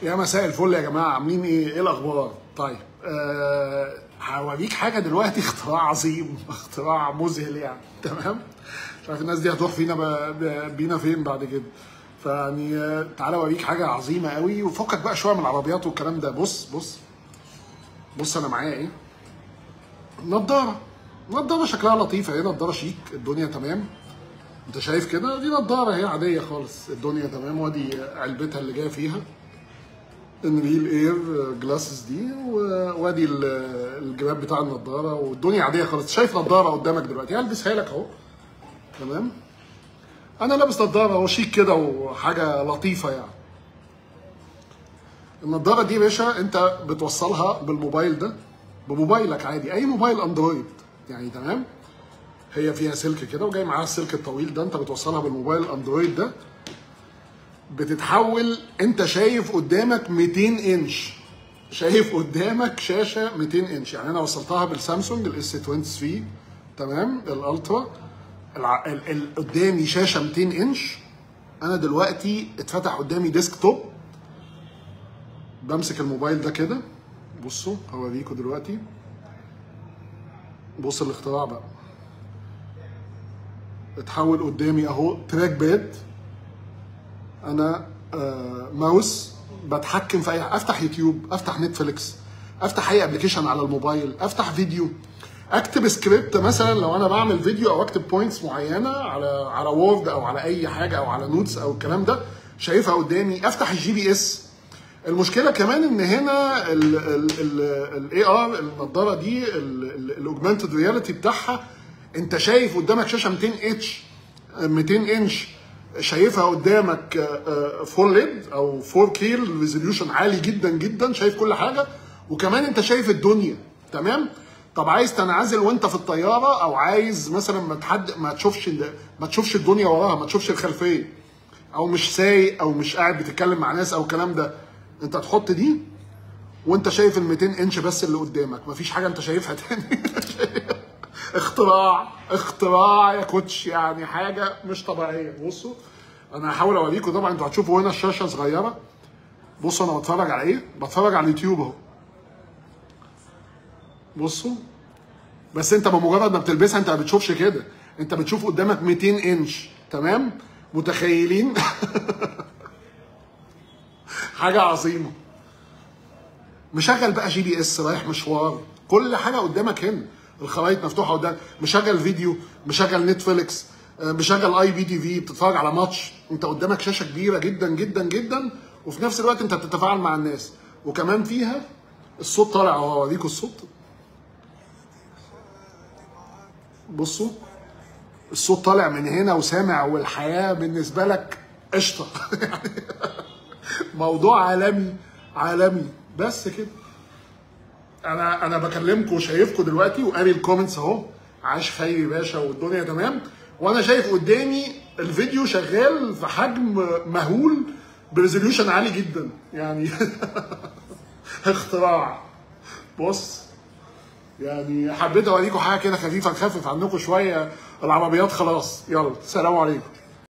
يا مساء الفل يا جماعه عاملين ايه؟ ايه الاخبار؟ طيب أه هوريك حاجه دلوقتي اختراع عظيم اختراع مذهل يعني تمام؟ مش عارف الناس دي هتروح فينا ب... ب... بينا فين بعد كده فيعني آه، تعالى اوريك حاجه عظيمه قوي وفكك بقى شويه من العربيات والكلام ده بص بص بص انا معايا ايه؟ نضاره نضاره شكلها لطيفه ايه نضاره شيك الدنيا تمام انت شايف كده دي نضاره هي عاديه خالص الدنيا تمام وادي علبتها اللي جايه فيها الريل اير جلاسز دي و- وادي ال- الجراب بتاع النضاره والدنيا عاديه خالص شايف نضاره قدامك دلوقتي هلبسها لك اهو تمام انا لابس نضاره اهو شيك كده وحاجه لطيفه يعني النضاره دي يا باشا انت بتوصلها بالموبايل ده بموبايلك عادي اي موبايل اندرويد يعني تمام هي فيها سلك كده وجاي معاها السلك الطويل ده انت بتوصلها بالموبايل الاندرويد ده بتتحول انت شايف قدامك 200 انش شايف قدامك شاشه 200 انش يعني انا وصلتها بالسامسونج الاس 23 تمام الالترا الع... ال... ال... قدامي شاشه 200 انش انا دلوقتي اتفتح قدامي ديسك توب بمسك الموبايل ده كده بصوا هوريكم دلوقتي بص الاختراع بقى اتحول قدامي اهو تراك باد انا آه ماوس بتحكم في اي افتح يوتيوب افتح نتفليكس افتح اي ابلكيشن على الموبايل افتح فيديو اكتب سكريبت مثلا لو انا بعمل فيديو او اكتب بوينتس معينه على على وورد او على اي حاجه او على نوتس او الكلام ده شايفها قدامي افتح الجي بي اس المشكله كمان ان هنا الاي ار النضاره دي الاوجمانتد رياليتي بتاعها انت شايف قدامك شاشه 200 اتش 200 انش شايفها قدامك فول ليد او 4 كي ريزوليوشن عالي جدا جدا شايف كل حاجه وكمان انت شايف الدنيا تمام طب عايز تنعزل وانت في الطياره او عايز مثلا ما تحد ما تشوفش ال- ما تشوفش الدنيا وراها ما تشوفش الخلفيه او مش سايق او مش قاعد بتتكلم مع ناس او الكلام ده انت تحط دي وانت شايف ال 200 انش بس اللي قدامك مفيش حاجه انت شايفها تاني اختراع اختراع يا كوتش يعني حاجه مش طبيعيه بصوا انا هحاول اوريكم طبعا انتوا هتشوفوا هنا الشاشه صغيره بصوا انا بتفرج على ايه بتفرج على اليوتيوب اهو بصوا بس انت بمجرد ما بتلبسها انت ما بتشوفش كده انت بتشوف قدامك 200 انش تمام متخيلين حاجه عظيمه مشغل بقى جي بي اس رايح مشوار كل حاجه قدامك هنا الخرائط مفتوحه قدامك مشغل فيديو مشغل نتفليكس آه، مشغل اي بي دي في بتتفرج على ماتش انت قدامك شاشه كبيره جدا جدا جدا وفي نفس الوقت انت بتتفاعل مع الناس وكمان فيها الصوت طالع اهو اوريكم الصوت بصوا الصوت طالع من هنا وسامع والحياه بالنسبه لك قشطه موضوع عالمي عالمي بس كده انا انا بكلمكم وشايفكم دلوقتي وقاري الكومنتس اهو عاش خيري باشا والدنيا تمام وانا شايف قدامي الفيديو شغال في حجم مهول بريزوليوشن عالي جدا يعني اختراع بص يعني حبيت اوريكم حاجه كده خفيفه نخفف عنكم شويه العربيات خلاص يلا سلام عليكم